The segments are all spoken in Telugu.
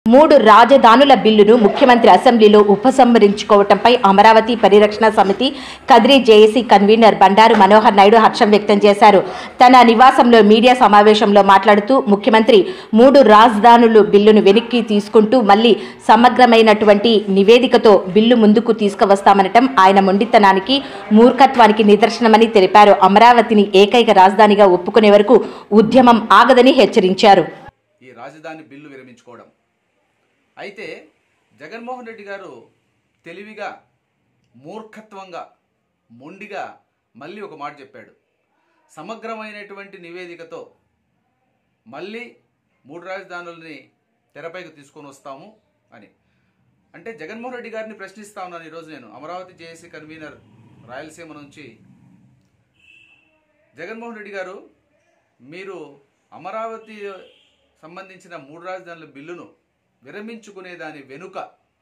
మూడు రాజధానుల బిల్లును ముఖ్యమంత్రి అసెంబ్లీలో ఉపసంహరించుకోవటంపై అమరావతి పరిరక్షణ సమితి కదిరి జేఏసీ కన్వీనర్ బండారు మనోహర్ నాయుడు హర్షం వ్యక్తం చేశారు తన నివాసంలో మీడియా సమావేశంలో మాట్లాడుతూ ముఖ్యమంత్రి మూడు రాజధానులు బిల్లును వెనక్కి తీసుకుంటూ మళ్లీ సమగ్రమైనటువంటి నివేదికతో బిల్లు ముందుకు తీసుకువస్తామనటం ఆయన మొండితనానికి మూర్ఖత్వానికి నిదర్శనమని తెలిపారు అమరావతిని ఏకైక రాజధానిగా ఒప్పుకునే వరకు ఉద్యమం ఆగదని హెచ్చరించారు ఈ రాజధాని బిల్లు విరమించుకోవడం అయితే జగన్మోహన్ రెడ్డి గారు తెలివిగా మూర్ఖత్వంగా మొండిగా మళ్ళీ ఒక మాట చెప్పాడు సమగ్రమైనటువంటి నివేదికతో మళ్ళీ మూడు రాజధానుల్ని తెరపైకి తీసుకొని వస్తాము అని అంటే జగన్మోహన్ రెడ్డి గారిని ప్రశ్నిస్తా ఉన్నాను ఈరోజు నేను అమరావతి జేఏసీ కన్వీనర్ రాయలసీమ నుంచి జగన్మోహన్ రెడ్డి గారు మీరు అమరావతి సంబంధించిన మూడు రాజధానుల బిల్లును విరమించుకునే దాని వెనుక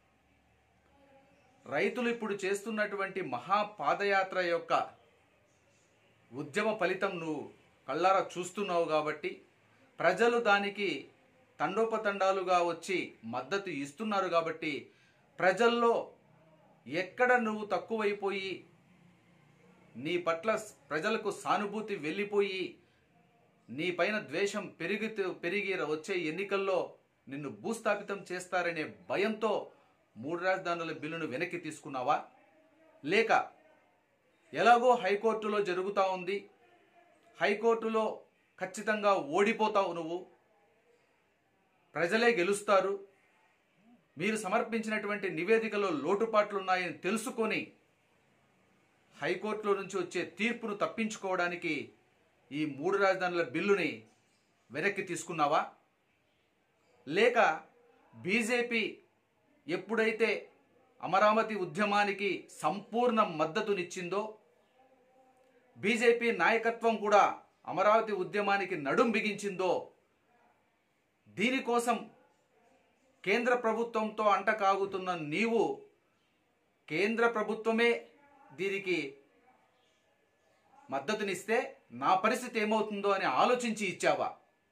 రైతులు ఇప్పుడు చేస్తున్నటువంటి మహా పాదయాత్ర యొక్క ఉద్యమ ఫలితం నువ్వు కళ్ళారా చూస్తున్నావు కాబట్టి ప్రజలు దానికి తండోపతండాలుగా వచ్చి మద్దతు ఇస్తున్నారు కాబట్టి ప్రజల్లో ఎక్కడ నువ్వు తక్కువైపోయి నీ పట్ల ప్రజలకు సానుభూతి వెళ్ళిపోయి నీ పైన ద్వేషం పెరుగుతూ పెరిగి వచ్చే ఎన్నికల్లో నిన్ను భూస్థాపితం చేస్తారనే భయంతో మూడు రాజధానుల బిల్లును వెనక్కి తీసుకున్నావా లేక ఎలాగో హైకోర్టులో జరుగుతూ ఉంది హైకోర్టులో ఖచ్చితంగా ఓడిపోతావు నువ్వు ప్రజలే గెలుస్తారు మీరు సమర్పించినటువంటి నివేదికలో లోటుపాట్లు ఉన్నాయని తెలుసుకొని హైకోర్టులో నుంచి వచ్చే తీర్పును తప్పించుకోవడానికి ఈ మూడు రాజధానుల బిల్లుని వెనక్కి తీసుకున్నావా లేక బీజేపీ ఎప్పుడైతే అమరావతి ఉద్యమానికి సంపూర్ణ మద్దతునిచ్చిందో బీజేపీ నాయకత్వం కూడా అమరావతి ఉద్యమానికి నడుం బిగించిందో దీనికోసం కేంద్ర ప్రభుత్వంతో అంటకాగుతున్న నీవు కేంద్ర ప్రభుత్వమే దీనికి మద్దతునిస్తే నా పరిస్థితి ఏమవుతుందో అని ఆలోచించి ఇచ్చావా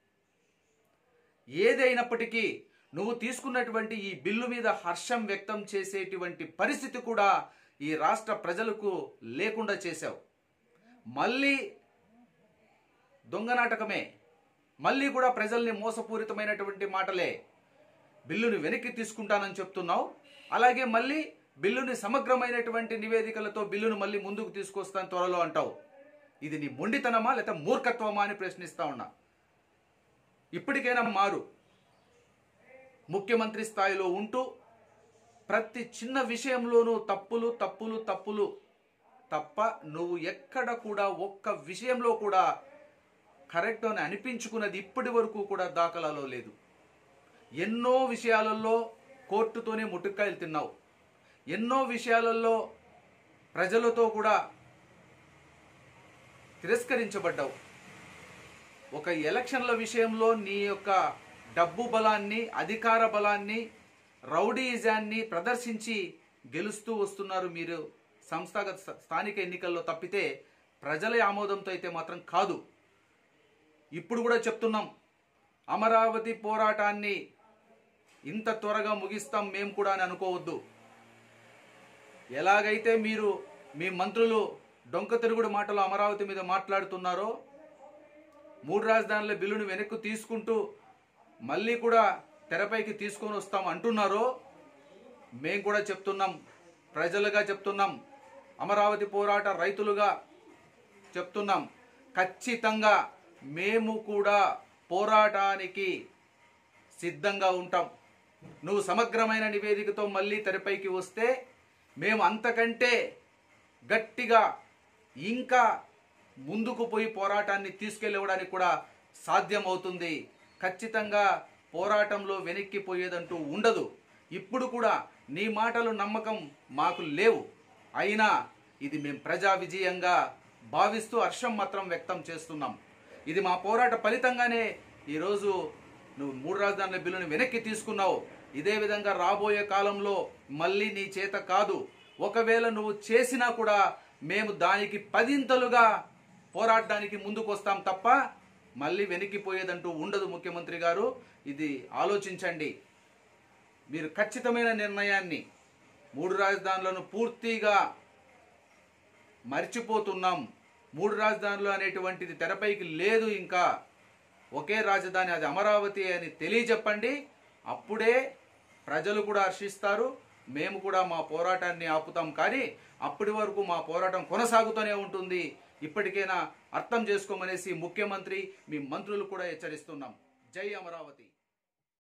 ఏదైనప్పటికీ నువ్వు తీసుకున్నటువంటి ఈ బిల్లు మీద హర్షం వ్యక్తం చేసేటువంటి పరిస్థితి కూడా ఈ రాష్ట్ర ప్రజలకు లేకుండా చేశావు మళ్ళీ దొంగ నాటకమే మళ్ళీ కూడా ప్రజల్ని మోసపూరితమైనటువంటి మాటలే బిల్లుని వెనక్కి తీసుకుంటానని చెప్తున్నావు అలాగే మళ్ళీ బిల్లుని సమగ్రమైనటువంటి నివేదికలతో బిల్లును మళ్ళీ ముందుకు తీసుకొస్తాను త్వరలో అంటావు ఇది నీ మొండితనమా లేక మూర్ఖత్వమా అని ప్రశ్నిస్తా ఉన్నా ఇప్పటికైనా మారు ముఖ్యమంత్రి స్థాయిలో ఉంటూ ప్రతి చిన్న విషయంలోనూ తప్పులు తప్పులు తప్పులు తప్ప నువ్వు ఎక్కడ కూడా ఒక్క విషయంలో కూడా కరెక్ట్ అని అనిపించుకున్నది ఇప్పటి వరకు కూడా దాఖలాలో లేదు ఎన్నో విషయాలలో కోర్టుతోనే ముట్టుకాయలు తిన్నావు ఎన్నో విషయాలలో ప్రజలతో కూడా తిరస్కరించబడ్డావు ఒక ఎలక్షన్ల విషయంలో నీ యొక్క డబ్బు బలాన్ని అధికార బలాన్ని రౌడీజాన్ని ప్రదర్శించి గెలుస్తూ వస్తున్నారు మీరు సంస్థాగత స్థ- స్థానిక ఎన్నికల్లో తప్పితే ప్రజల ఆమోదంతో అయితే మాత్రం కాదు ఇప్పుడు కూడా చెప్తున్నాం అమరావతి పోరాటాన్ని ఇంత త్వరగా ముగిస్తాం మేము కూడా అని అనుకోవద్దు ఎలాగైతే మీరు మీ మంత్రులు డొంక తిరుగుడు మాటలు అమరావతి మీద మాట్లాడుతున్నారో మూడు రాజధానుల బిల్లును వెనక్కు తీసుకుంటూ మళ్ళీ కూడా తెరపైకి తీసుకొని వస్తాం అంటున్నారో మేము కూడా చెప్తున్నాం ప్రజలుగా చెప్తున్నాం అమరావతి పోరాట రైతులుగా చెప్తున్నాం ఖచ్చితంగా మేము కూడా పోరాటానికి సిద్ధంగా ఉంటాం నువ్వు సమగ్రమైన నివేదికతో మళ్ళీ తెరపైకి వస్తే మేము అంతకంటే గట్టిగా ఇంకా ముందుకు పోయి పోరాటాన్ని తీసుకెళ్ళవడానికి కూడా సాధ్యమవుతుంది ఖచ్చితంగా పోరాటంలో వెనక్కిపోయేదంటూ ఉండదు ఇప్పుడు కూడా నీ మాటలు నమ్మకం మాకు లేవు అయినా ఇది మేము ప్రజా విజయంగా భావిస్తూ హర్షం మాత్రం వ్యక్తం చేస్తున్నాం ఇది మా పోరాట ఫలితంగానే ఈరోజు నువ్వు మూడు రాజధానుల బిల్లును వెనక్కి తీసుకున్నావు ఇదే విధంగా రాబోయే కాలంలో మళ్ళీ నీ చేత కాదు ఒకవేళ నువ్వు చేసినా కూడా మేము దానికి పదింతలుగా పోరాడడానికి ముందుకు వస్తాం తప్ప మళ్ళీ వెనక్కిపోయేదంటూ ఉండదు ముఖ్యమంత్రి గారు ఇది ఆలోచించండి మీరు ఖచ్చితమైన నిర్ణయాన్ని మూడు రాజధానులను పూర్తిగా మర్చిపోతున్నాం మూడు రాజధానులు అనేటువంటిది తెరపైకి లేదు ఇంకా ఒకే రాజధాని అది అమరావతి అని తెలియజెప్పండి అప్పుడే ప్రజలు కూడా హర్షిస్తారు మేము కూడా మా పోరాటాన్ని ఆపుతాం కానీ అప్పటి వరకు మా పోరాటం కొనసాగుతూనే ఉంటుంది ఇప్పటికైనా అర్థం చేసుకోమనేసి ముఖ్యమంత్రి మీ మంత్రులు కూడా హెచ్చరిస్తున్నాం జై అమరావతి